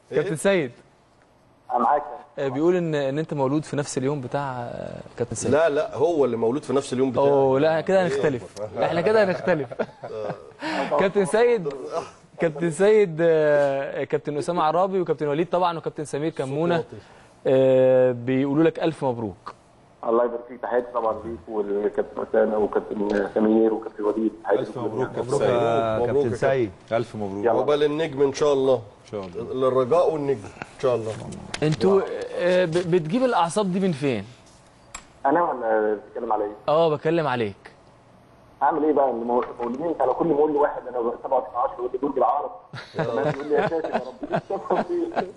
كابتن سيد انا معاك آه، بيقول ان ان انت مولود في نفس اليوم بتاع آه، كابتن سيد لا لا هو اللي مولود في نفس اليوم بتاعي اوه لا كده هنختلف احنا كده هنختلف كابتن سيد كابتن سيد آه، كابتن اسامه عرابي وكابتن وليد طبعا وكابتن سمير كمونه آه، بيقولوا لك الف مبروك الله يبارك فيك تحياتي طبعا ليك والكابتن اسامه وكابتن سمير وكابتن وليد تحياتي الف لكم مبروك جميعاً. كابتن مبروك سيد يا مبروك كابتن يا سيد. الف مبروك يلا. عقبال النجم ان شاء الله ان شاء الله للرجاء والنجم ان شاء الله انتوا آه، ب- بتجيب الاعصاب دي من فين انا ولا بتتكلم على ايه؟ اه بكلم عليك اعمل ايه بقى المولودين انت لو كل ما اقول لي واحد انا 27 10 يقول لي دول بالعرب تمام يقول لي يا ساتر يا رب ليه بتفهم فيه؟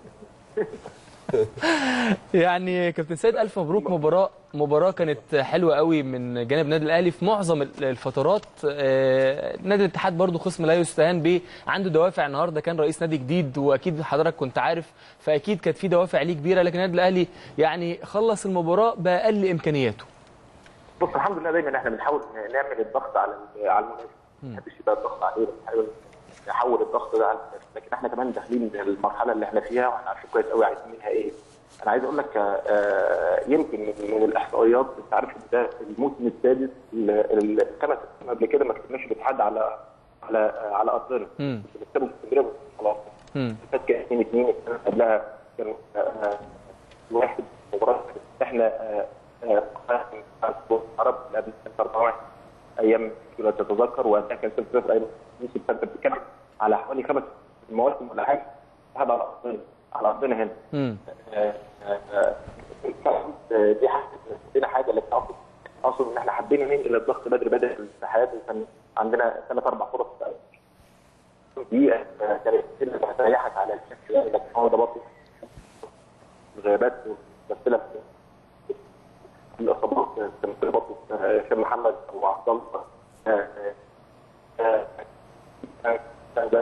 يعني كابتن سيد الف مبروك مباراه مباراه كانت حلوه قوي من جانب النادي الاهلي في معظم ال- الفترات آه، نادي الاتحاد برضو خصم لا يستهان به عنده دوافع النهارده كان رئيس نادي جديد واكيد حضرتك كنت عارف فاكيد كانت في دوافع ليه كبيره لكن النادي الاهلي يعني خلص المباراه باقل امكانياته بص الحمد لله دايما احنا بنحاول نعمل الضغط على على المنافس ما بنحبش يبقى الضغط عليه بنحاول نحول الضغط ده على المنافس لكن احنا كمان داخلين المرحله اللي احنا فيها واحنا عارفين كويس قوي عايزين منها ايه انا عايز اقول لك آه، يمكن من من الاحصائيات انت عارف ان ده الموسم السادس ال- الخمس سنين قبل كده ما كسبناش الاتحاد على على على ارضنا مم. كنا بنكسبه في اسكندريه خلاص مم. فات كان 2 2 السنه اللي قبلها كانوا آه، واحد مباراه احنا آه، آه، العرب اللي قبل كان 4 1 ايام لو تتذكر وقتها كان 0 0 ايام يوسف فانت بتتكلم على حوالي خمس مواسم ولا حاجه هذا على ارضنا على ارضنا هنا مم. آه، آه، آه، دي حاجه عندنا حاجه اللي اقصد اقصد ان احنا حبينا ننقل الضغط بدري بدري في الاتحاد وكان عندنا ثلاث اربع فرص دي آه، كانت اللي هتريحك على الشكل ده لكن هو ده برضه غيابات ممثله في الاصابات تمثيل برضه آه، هشام محمد وعبد الله آه، آه، آه، آه، ده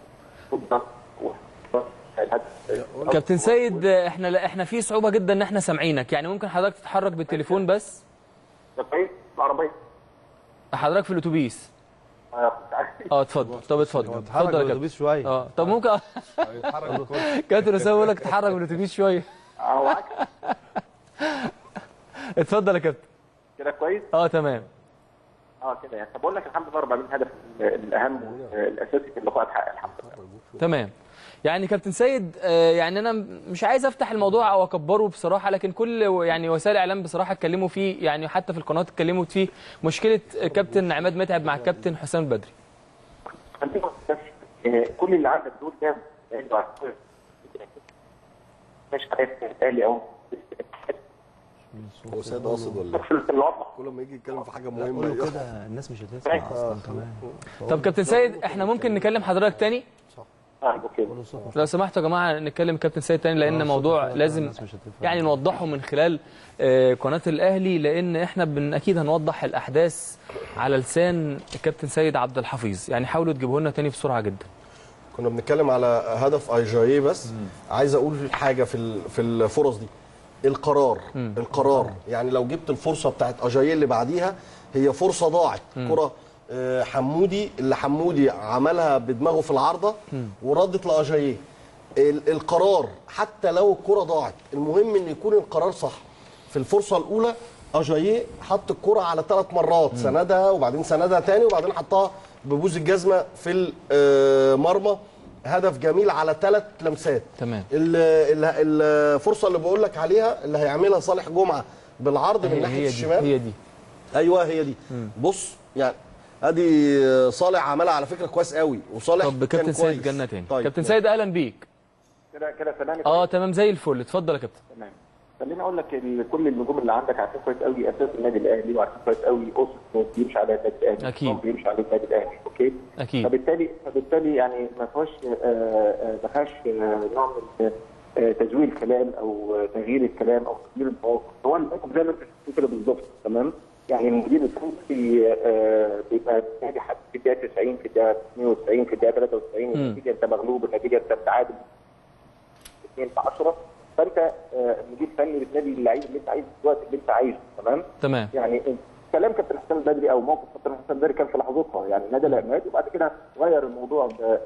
الهدف كابتن سيد آه، احنا لا احنا في صعوبه جدا ان احنا سامعينك يعني ممكن حضرتك تتحرك بالتليفون بس ده كويس العربيه حضرتك في الاتوبيس آه، كنت عارف. اه اتفضل طب اتفضل اتحرك اتفضل يا كابتن بالاتوبيس شويه اه طب ممكن هيتحرك بالكرسي. كابتن اسامه بيقول لك اتحرك بالاتوبيس شويه اه معاك اتفضل يا كابتن كده كويس اه تمام اه كده يعني طب بقول لك الحمد لله 40 هدف الاهم الاساسي في اللقاء اتحقق الحمد لله تمام يعني كابتن سيد آه، يعني انا مش عايز افتح الموضوع او اكبره بصراحه لكن كل يعني وسائل الاعلام بصراحه اتكلموا فيه يعني حتى في القناه اتكلموا فيه مشكله كابتن عماد متعب مع الكابتن حسام البدري خلينا بس آه، كل اللي عندك دول ده عنده عقل. مش عارف الاهلي او هو سيد قاصد ولا إيه؟ في الوضع كل ما يجي يتكلم في حاجه قول له مهمه كده الناس مش هتسمع اصلا كمان طب كابتن سيد احنا ممكن نكلم حضرتك تاني اه اوكي قول له صوت لو سمحتوا يا جماعه نتكلم كابتن سيد تاني لان آه، موضوع صوت لازم الناس مش هتفهم. يعني نوضحه من خلال آه، قناه الاهلي لان احنا بن اكيد هنوضح الاحداث على لسان الكابتن سيد عبد الحفيظ يعني حاولوا تجيبوه لنا تاني بسرعه جدا كنا بنتكلم على هدف ايجاييه بس عايز اقول حاجه في ال- في الفرص دي القرار القرار يعني لو جبت الفرصه بتاعت اجاييه اللي بعديها هي فرصه ضاعت كره آه، حمودي اللي حمودي عملها بدماغه في العارضه وردت لاجاييه ال- القرار حتى لو الكره ضاعت المهم ان يكون القرار صح في الفرصه الاولى اجاييه حط الكره على ثلاث مرات سندها وبعدين سندها تاني وبعدين حطها ببوز الجزمه في المرمى هدف جميل على ثلاث لمسات تمام. ال- ال- الفرصه اللي بقول لك عليها اللي هيعملها صالح جمعه بالعرض من هي ناحيه هي دي الشمال هي دي ايوه هي دي بص يعني ادي صالح عملها على فكره كويس قوي وصالح طب كابتن كان سيد كويس. جنة تاني طيب كابتن سيد اهلا بيك كده كده تمام اه تمام زي الفل اتفضل يا كابتن تمام خليني اقول لك ال- كل النجوم اللي عندك عارفين كويس قوي اساس النادي الاهلي وعارفين كويس قوي اسس بيمشي على النادي الاهلي أكيد. نظام بيمشي على النادي الاهلي اوكي أكيد. فبالتالي فبالتالي يعني ما فيهاش آه، آه، ما فيهاش آه، نوع من آه، تزوير الكلام او آه، تغيير الكلام او تغيير المواقف هو الموقف زي ما انت شفت كده بالظبط تمام يعني المدير الفني آه، بيبقى نادي حد في الدقيقه 90 في الدقيقه 92 في الدقيقه 93 النتيجه انت مغلوب النتيجه انت متعادل 2 في 10 فانت آه، مدير فني بتنادي اللعيب اللي انت عايزه في الوقت اللي انت عايزه تمام تمام يعني كلام كابتن حسام البدري او موقف كابتن حسام البدري كان في لحظتها يعني نادى العماد وبعد كده غير الموضوع ب-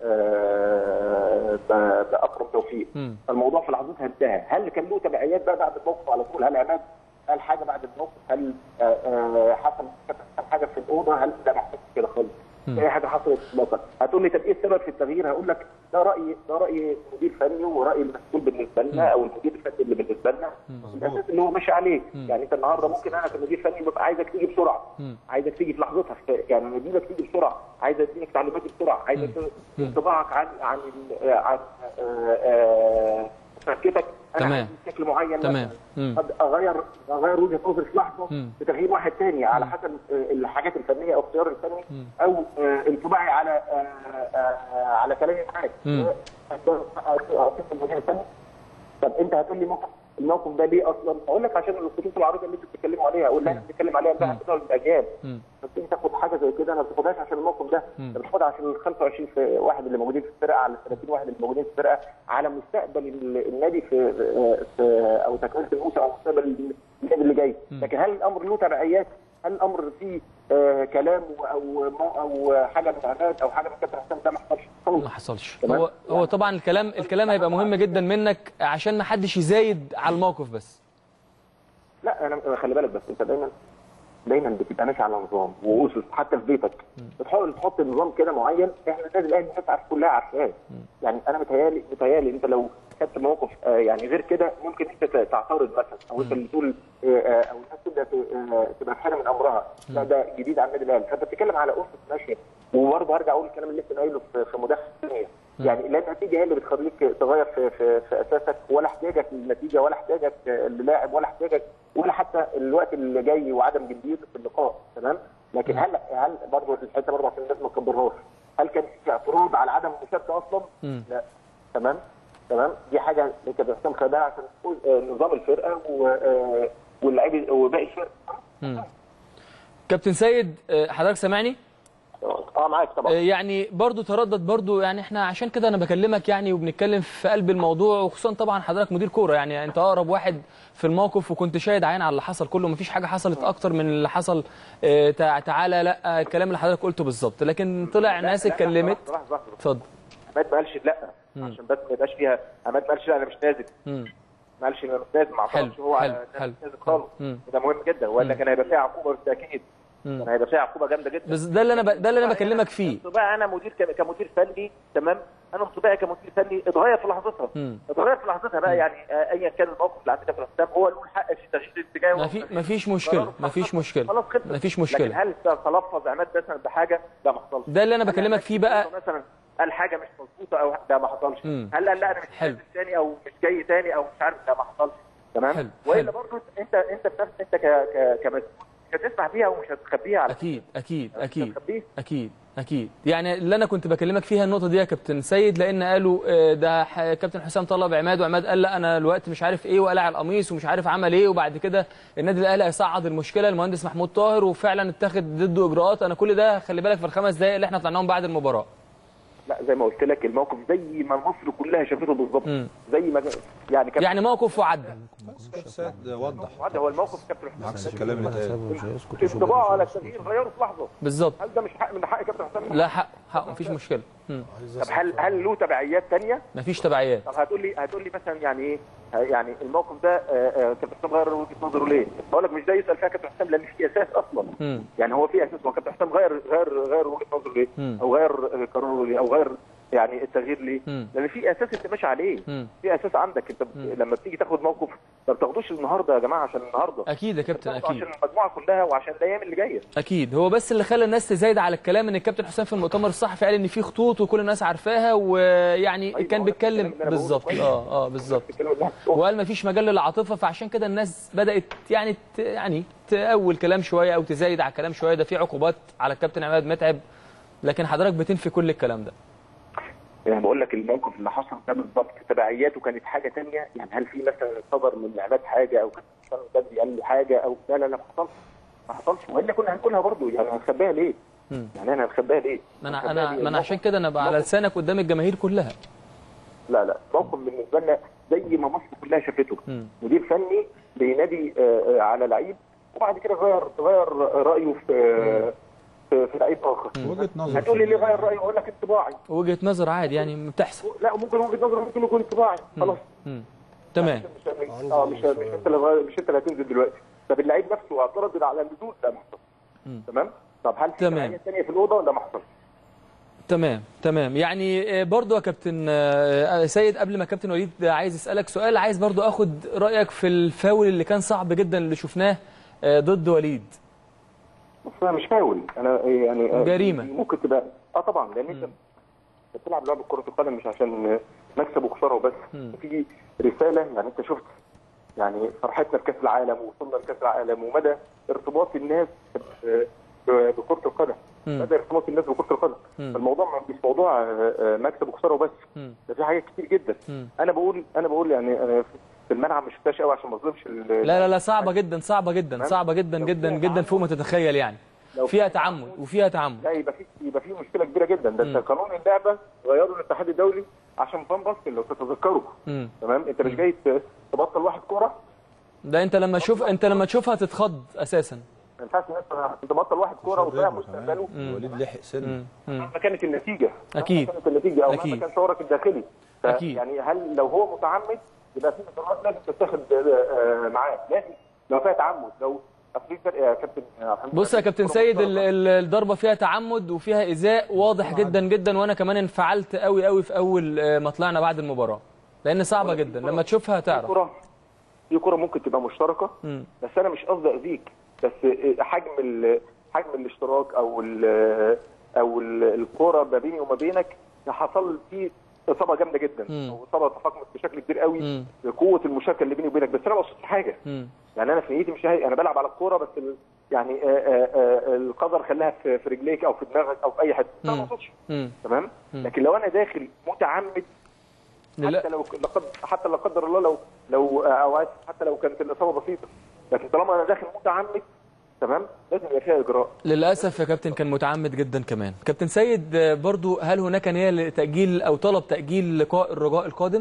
آه، ب- باكرم توفيق مم. فالموضوع في لحظتها انتهى هل كان له تبعيات بقى بعد الموقف على طول هل عماد قال حاجه بعد الموقف هل آه، آه، حصل كابتن حاجه في الاوضه هل ده ما حصلش كده خالص مش اي حاجه حصلت اطلاقا هتقول لي طب ايه السبب في التغيير هقول لك ده راي ده راي مدير فني وراي المسؤول بالنسبه لنا او المدير الفني اللي بالنسبه لنا الاساس اللي هو ماشي عليه يعني انت النهارده ممكن انا كمدير فني ببقى عايزك تيجي بسرعه عايزك تيجي في لحظتها في- يعني انا اديلك تيجي بسرعه عايز اديلك تعليمات بسرعه عايز أت- انطباعك عن عن ال- عن آه، آه، تركيبك انا تمام. عايز بشكل معين تمام. مثلاً. مم. قد اغير اغير وجهه نظري في لحظه مم. بتغيير واحد تاني على حسب آه، الحاجات الفنيه او اختيار الفني او آه، انطباعي على آه، آه، على كلامي معاك مم. اعطيك المدير الفني طب انت هتقول لي موقف الموقف ده ليه اصلا؟ اقول لك عشان الخطوط العريضه اللي انتوا بتتكلموا عليها او اللي احنا بنتكلم عليها امبارح بتوع الاجيال مم. بس انت تاخد حاجه زي كده انا ما باخدهاش عشان الموقف ده انت بتاخدها عشان ال 25 في واحد اللي موجودين في الفرقه على ال 30 واحد اللي موجودين في الفرقه على مستقبل ال- النادي في, في او تكوين الموسم او مستقبل النادي اللي جاي لكن هل الامر له تبعيات؟ هل الامر فيه آه كلام او مو- او حاجه من عماد او حاجه من كابتن حسام ده ما حصلش خالص. ما حصلش تمام. هو هو طبعا الكلام الكلام هيبقى مهم جدا منك عشان ما حدش يزايد على الموقف بس لا انا خلي بالك بس انت دايما دايما بتبقى ماشي على نظام واسس حتى في بيتك بتحاول تحط نظام كده معين احنا النادي الاهلي الناس عارف كلها عارفاه يعني انا متهيالي متهيالي انت لو خدت موقف آه يعني غير كده ممكن انت ت- تعترض مثلا او انت اللي تقول آه، آه، او الناس تبدا ت- آه، تبقى في حاجه من امرها لا ده جديد على النادي الاهلي فانت بتتكلم على اسس ماشيه وبرضه هرجع اقول الكلام اللي لسه قايله في في مداخله ثانيه يعني لا النتيجه هي اللي بتخليك تغير في, في, في اساسك ولا احتياجك للنتيجه ولا احتياجك للاعب ولا احتياجك ولا حتى الوقت اللي جاي وعدم جديته في اللقاء تمام لكن هل هل برضه الحته برضه عشان الناس ما تكبرهاش هل كان في اعتراض على عدم المشاركه اصلا؟ لا تمام تمام دي حاجه كابتن حسام خدها عشان تقول آه، نظام الفرقه و- آه، واللاعبين وباقي الفرقه كابتن سيد آه، حضرتك سامعني اه معاك آه، طبعا يعني برضو تردد برضو يعني احنا عشان كده انا بكلمك يعني وبنتكلم في قلب الموضوع وخصوصا طبعا حضرتك مدير كوره يعني انت اقرب واحد في الموقف وكنت شاهد عين على اللي حصل كله مفيش حاجه حصلت اكتر من اللي حصل آه، تع- تعالى لا الكلام اللي حضرتك قلته بالظبط لكن طلع ناس لا، لا، اتكلمت لحظة، لحظة، لحظة. اتفضل عماد ما قالش لا عشان بس ما يبقاش فيها عماد ما قالش لا انا مش نازل مم. ما قالش انا مش نازل ما حلو، اعترضش هو على حلو، إن حلو. مش نازل خالص مم. وده مهم جدا ولا كان هيبقى فيها عقوبه بالتاكيد مم. كان هيبقى فيها عقوبه جامده جدا بس ده اللي انا ب... ده اللي انا بكلمك فيه انطباعي انا مدير ك- كمدير فني تمام انا انطباعي كمدير فني اتغير في لحظتها مم. اتغير في لحظتها بقى يعني آه، ايا كان الموقف اللي عند كابتن حسام هو له الحق في تغيير الاتجاه ما في ما فيش مشكله ما فيش مشكله خلاص خلصت ما فيش لكن مشكله هل تلفظ عماد مثلا بحاجه ده ما حصلش ده اللي انا هل بكلمك عماد فيه بقى مثلا قال حاجه مش مظبوطه او ده ما حصلش مم. هل قال لا انا مش حلو. نازل تاني او مش جاي تاني او مش عارف ده ما حصلش تمام حلو. والا حلو. برضه انت انت بنفس انت ك ك كمسؤول مش هتسمع فيها ومش هتخبيها على اكيد اكيد مش اكيد هتخبيه اكيد اكيد يعني اللي انا كنت بكلمك فيها النقطه دي يا كابتن سيد لان قالوا آه، ده ح- كابتن حسام طلب عماد وعماد قال لا انا الوقت مش عارف ايه وقلع القميص ومش عارف عمل ايه وبعد كده النادي الاهلي هيصعد المشكله المهندس محمود طاهر وفعلا اتخذ ضده اجراءات انا كل ده خلي بالك في الخمس دقائق اللي احنا طلعناهم بعد المباراه لا زي ما قلت لك الموقف زي ما مصر كلها شافته بالظبط مم. زي ما يعني كابتن يعني موقف وعدى كابتن سيد وضح هذا هو الموقف كابتن عكس حسام الكلام اللي اتقال مش هيسكت يشوف انطباعه على التغيير غيره في لحظه بالظبط هل ده مش حق من حق كابتن حسام لا حق حق مفيش مشكله مم. طب هل هل له تبعيات ثانيه مفيش تبعيات طب هتقول لي هتقول لي مثلا يعني ايه ه- يعني الموقف ده آه، آه، كابتن حسام غير وجهه نظره ليه؟ بقول لك مش ده يسال فيها كابتن حسام لان في اساس اصلا مم. يعني هو في اساس هو كابتن حسام غير غير غير وجهه نظره ليه؟ مم. او غير آه، قراره ليه؟ او غير يعني التغيير ليه؟ مم. لان في اساس انت ماشي عليه مم. في اساس عندك انت ب- لما بتيجي تاخد موقف ما بتاخدوش النهارده يا جماعه عشان النهارده اكيد يا كابتن بتاخده اكيد عشان المجموعه كلها وعشان الايام اللي جايه اكيد هو بس اللي خلى الناس تزايد على الكلام ان الكابتن حسام في المؤتمر الصحفي قال ان في خطوط وكل الناس عارفاها ويعني أيوة، كان هو ده بيتكلم الكلام اللي أنا بالظبط بقوله. اه اه بالظبط الكلام اللي وقال ما فيش مجال للعاطفه فعشان كده الناس بدات يعني ت- يعني تاول كلام شويه او تزايد على الكلام شويه ده في عقوبات على الكابتن عماد متعب لكن حضرتك بتنفي كل الكلام ده يعني بقول لك الموقف اللي حصل ده بالظبط تبعياته كانت حاجه ثانيه يعني هل في مثلا صدر من عماد حاجه او كان حسام البدري قال له حاجه او لا لا لا ما حصلش ما حصلش والا كنا هنقولها برضه يعني هنخبيها ليه؟ مم. يعني انا هنخبيها ليه؟ ما انا هنخبيها انا ليه؟ ما انا الموقف- عشان كده انا بقى على لسانك قدام الجماهير كلها لا لا موقف بالنسبه لنا زي ما مصر كلها شافته مم. مدير فني بينادي آه، آه، على لعيب وبعد كده غير غير رايه في في, في لعيب اخر وجهه نظر هتقول لي ليه غير رايه اقول لك انطباعي وجهه نظر عادي يعني بتحصل لا ممكن وجهه نظر ممكن يكون انطباعي خلاص مم. تمام مش مش اه مش مش انت اللي غير- مش انت اللي هتنزل دلوقتي طب اللعيب نفسه اعترض على النزول ده ما حصلش تمام طب هل في تمام. حاجه ثانيه في الاوضه ولا ما حصلش؟ تمام تمام يعني آه، برضو يا كابتن آه، سيد قبل ما كابتن وليد عايز اسالك سؤال عايز برضو اخد رايك في الفاول اللي كان صعب جدا اللي شفناه آه، ضد وليد بس انا مش فاول انا يعني آه، جريمة. ممكن تبقى اه طبعا لان انت بتلعب لعبه كره القدم مش عشان مكسب وخساره وبس في رساله يعني انت شفت يعني فرحتنا بكاس العالم ووصلنا لكاس العالم ومدى ارتباط الناس ب- ب- بكره القدم مدى ارتباط الناس بكره القدم الموضوع مش موضوع آه، آه، مكسب وخساره وبس ده في حاجات كتير جدا انا بقول انا بقول يعني أنا في الملعب ما شفتهاش قوي عشان ما اظلمش ال- لا لا لا صعبه جدا صعبه جدا صعبه جدا جدا جدا فوق ما تتخيل يعني فيها تعمد وفيها تعمد لا يبقى في يبقى في مشكله كبيره جدا ده انت قانون اللعبه غيروا الاتحاد الدولي عشان فان باستن لو تتذكروا مم. تمام انت مش جاي ت- تبطل واحد كوره ده انت لما تشوف انت لما تشوفها تتخض اساسا ما ينفعش الناس تبطل واحد كوره وتضيع مستقبله وليد لحق سن مهما كانت النتيجه أكيد. مهما كانت النتيجه او أكيد. مهما كان شعورك الداخلي ف- أكيد. يعني هل لو هو متعمد يبقى في اجراءات لازم تتخذ آه، معاه لازم لو فيها تعمد لو أصل في فرق يا كابتن عبد الحميد. بص يا كابتن سيد ال- ال- الضربه فيها تعمد وفيها ايذاء واضح جدا جدا وانا كمان انفعلت قوي قوي في اول آه، ما طلعنا بعد المباراه لان صعبه جدا لما تشوفها في تعرف كرة في كرة ممكن تبقى مشتركة مم. بس أنا مش قصدي أذيك بس حجم ال- حجم الاشتراك أو ال أو ال- الكرة ما بيني وما بينك حصل فيه إصابة جامدة جدا مم. أو إصابة تفاقمت بشكل كبير قوي مم. بقوة المشاركة اللي بيني وبينك بس أنا ما قصدتش حاجة مم. يعني أنا في نيتي مش هي أنا بلعب على الكورة بس ال- يعني آه، آه، آه، القدر خلاها في في رجليك أو في دماغك أو في أي حتة أنا ما مم. قصدتش مم. تمام لكن لو أنا داخل متعمد لا. حتى لو لقد حتى لا قدر الله لو لو او آسف، حتى لو كانت الاصابه بسيطه لكن طالما انا داخل متعمد تمام لازم يبقى فيها اجراء للاسف يا كابتن كان متعمد جدا كمان كابتن سيد آه، برضو هل هناك نيه لتاجيل او طلب تاجيل لقاء الرجاء القادم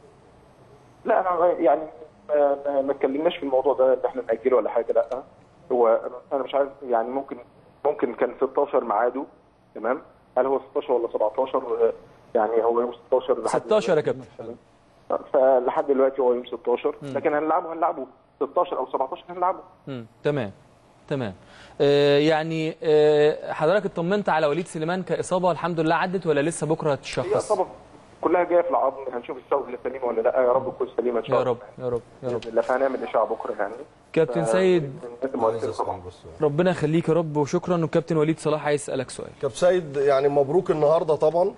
لا انا يعني ما- ما ما اتكلمناش في الموضوع ده ان احنا ناجله ولا حاجه لا هو أنا- انا مش عارف يعني ممكن ممكن كان 16 ميعاده تمام هل هو 16 ولا 17 يعني هو يوم 16 لحد 16 يا كابتن فلحد دلوقتي هو يوم 16 لكن هنلعبه هنلعبه 16 او 17 هنلعبه مم. تمام تمام آه يعني آه حضرتك اطمنت على وليد سليمان كاصابه الحمد لله عدت ولا لسه بكره هي تشخص اصابه كلها جايه في العظم هنشوف الشغل اللي سليمه ولا لا يا رب تكون سليمه ان شاء يا الله رب يا رب يا رب باذن الله فهنعمل اشاعه بكره يعني كابتن ف- سيد لازم عايز أؤثر اسال طبعاً. بس ربنا يخليك يا رب وشكرا وكابتن وليد صلاح عايز يسالك سؤال كابتن سيد يعني مبروك النهارده طبعا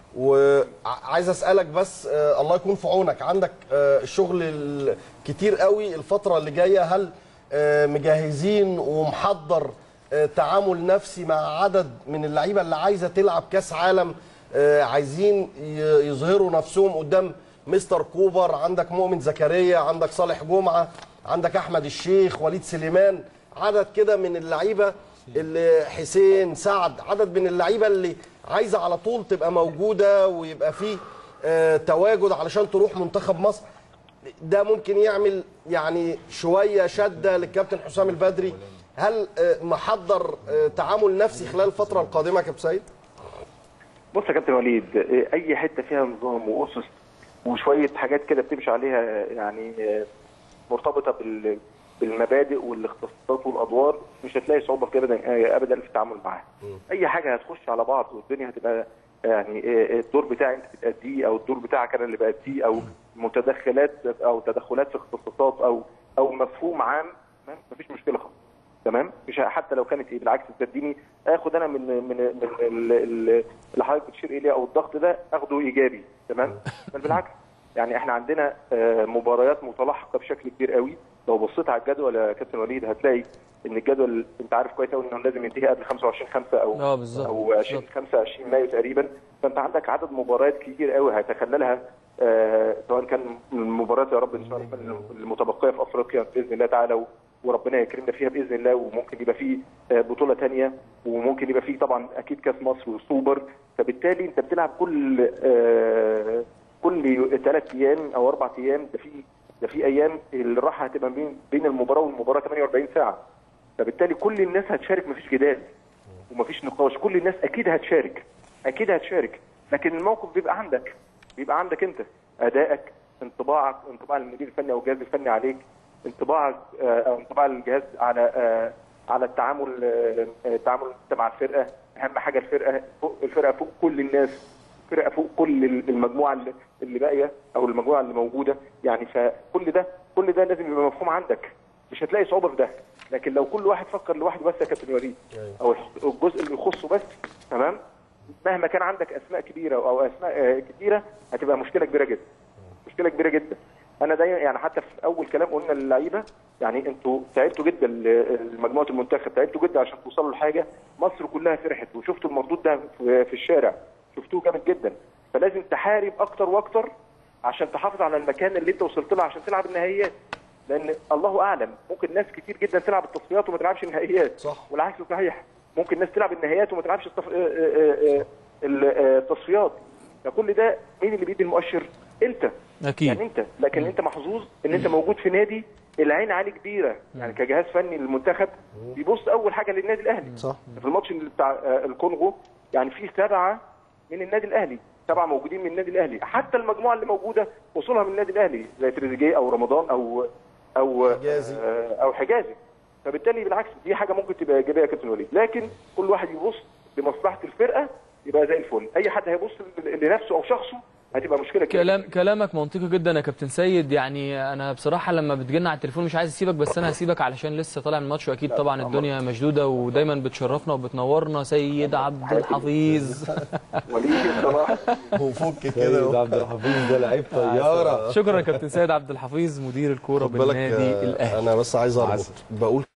وعايز اسالك بس آه الله يكون في عونك عندك آه الشغل ال- كتير قوي الفتره اللي جايه هل آه مجهزين ومحضر آه تعامل نفسي مع عدد من اللعيبه اللي عايزه تلعب كاس عالم آه عايزين ي- يظهروا نفسهم قدام مستر كوبر عندك مؤمن زكريا عندك صالح جمعه عندك احمد الشيخ وليد سليمان عدد كده من اللعيبه اللي حسين سعد عدد من اللعيبه اللي عايزه على طول تبقى موجوده ويبقى فيه آه تواجد علشان تروح منتخب مصر ده ممكن يعمل يعني شويه شده للكابتن حسام البدري هل آه محضر آه تعامل نفسي خلال الفتره القادمه يا كابتن سيد؟ بص يا كابتن وليد اي حته فيها نظام واسس وشويه حاجات كده بتمشي عليها يعني مرتبطه بال بالمبادئ والاختصاصات والادوار مش هتلاقي صعوبه في ابدا ابدا في التعامل معاها. اي حاجه هتخش على بعض والدنيا هتبقى يعني الدور بتاعي انت بتأديه او الدور بتاعك انا اللي بأديه او متدخلات او تدخلات في اختصاصات او او مفهوم عام تمام؟ مفيش مشكله خالص. تمام مش حتى لو كانت ايه بالعكس تديني اخد انا من من من ال- ال- اللي حضرتك بتشير اليه او الضغط ده اخده ايجابي تمام بل بالعكس يعني احنا عندنا آه، مباريات متلاحقه بشكل كبير قوي لو بصيت على الجدول يا كابتن وليد هتلاقي ان الجدول انت عارف كويس قوي انه لازم ينتهي قبل 25 5 او اه بالظبط او 20 25 مايو تقريبا فانت عندك عدد مباريات كتير قوي هيتخللها آه، سواء كان المباريات يا رب ان شاء الله المتبقيه في افريقيا باذن الله تعالى و- وربنا يكرمنا فيها باذن الله وممكن يبقى فيه آه، بطوله ثانيه وممكن يبقى فيه طبعا اكيد كاس مصر وسوبر فبالتالي انت بتلعب كل آه، كل ثلاث ايام او اربع ايام ده في ده في ايام الراحه هتبقى بين بين المباراه والمباراه 48 ساعه فبالتالي كل الناس هتشارك مفيش جدال ومفيش نقاش كل الناس اكيد هتشارك اكيد هتشارك لكن الموقف بيبقى عندك بيبقى عندك انت ادائك انطباعك انطباع المدير الفني او الجهاز الفني عليك انطباعك آه، او انطباع الجهاز على آه، على التعامل آه، آه، التعامل انت مع الفرقه اهم حاجه الفرقه فوق الفرقه فوق كل الناس فرقه فوق كل المجموعه اللي- اللي باقيه او المجموعه اللي موجوده يعني فكل ده كل ده لازم يبقى مفهوم عندك مش هتلاقي صعوبه في ده لكن لو كل واحد فكر لوحده بس يا كابتن وليد او الجزء اللي يخصه بس تمام مهما كان عندك اسماء كبيره او اسماء آه، كتيره هتبقى مشكله كبيره جدا مشكله كبيره جدا انا دايما يعني حتى في اول كلام قلنا للعيبه يعني انتوا تعبتوا جدا ل- لمجموعه المنتخب تعبتوا جدا عشان توصلوا لحاجه مصر كلها فرحت وشفتوا المردود ده في في الشارع شفتوه جامد جدا فلازم تحارب اكتر واكتر عشان تحافظ على المكان اللي انت وصلت له عشان تلعب النهائيات لان الله اعلم ممكن ناس كتير جدا تلعب التصفيات وما تلعبش النهائيات صح. والعكس صحيح ممكن ناس تلعب النهائيات وما تلعبش التصف... آه، آه، آه، ال- آه، التصفيات فكل ده مين اللي بيدي المؤشر انت اكيد يعني انت لكن انت محظوظ ان انت موجود في نادي العين عليه كبيره يعني كجهاز فني للمنتخب بيبص اول حاجه للنادي الاهلي صح في الماتش اللي بتاع آه، الكونغو يعني في سبعه من النادي الاهلي سبعه موجودين من النادي الاهلي حتى المجموعه اللي موجوده وصولها من النادي الاهلي زي تريزيجيه او رمضان او او حجازي. آه، او حجازي فبالتالي بالعكس دي حاجه ممكن تبقى ايجابيه يا كابتن وليد لكن كل واحد يبص لمصلحه الفرقه يبقى زي الفل اي حد هيبص لنفسه او شخصه هتبقى مشكله كبيره كلام كلامك منطقي جدا يا كابتن سيد يعني انا بصراحه لما بتجينا على التليفون مش عايز اسيبك بس انا هسيبك علشان لسه طالع من الماتش واكيد طبعا الدنيا مشدوده ودايما بتشرفنا وبتنورنا سيد عبد الحفيظ وليد صلاح وفك سيد كده عبد الحفيظ ده لعيب طياره شكرا يا كابتن سيد عبد الحفيظ مدير الكوره خد بالك بالنادي آه، الاهلي انا بس عايز اربط بقول